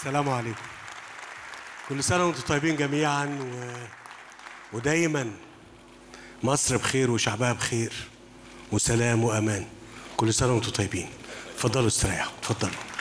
السلام عليكم كل سنة وانتم طيبين جميعا و... ودايما مصر بخير وشعبها بخير وسلام وأمان كل سنة وانتم طيبين اتفضلوا استريحوا اتفضلوا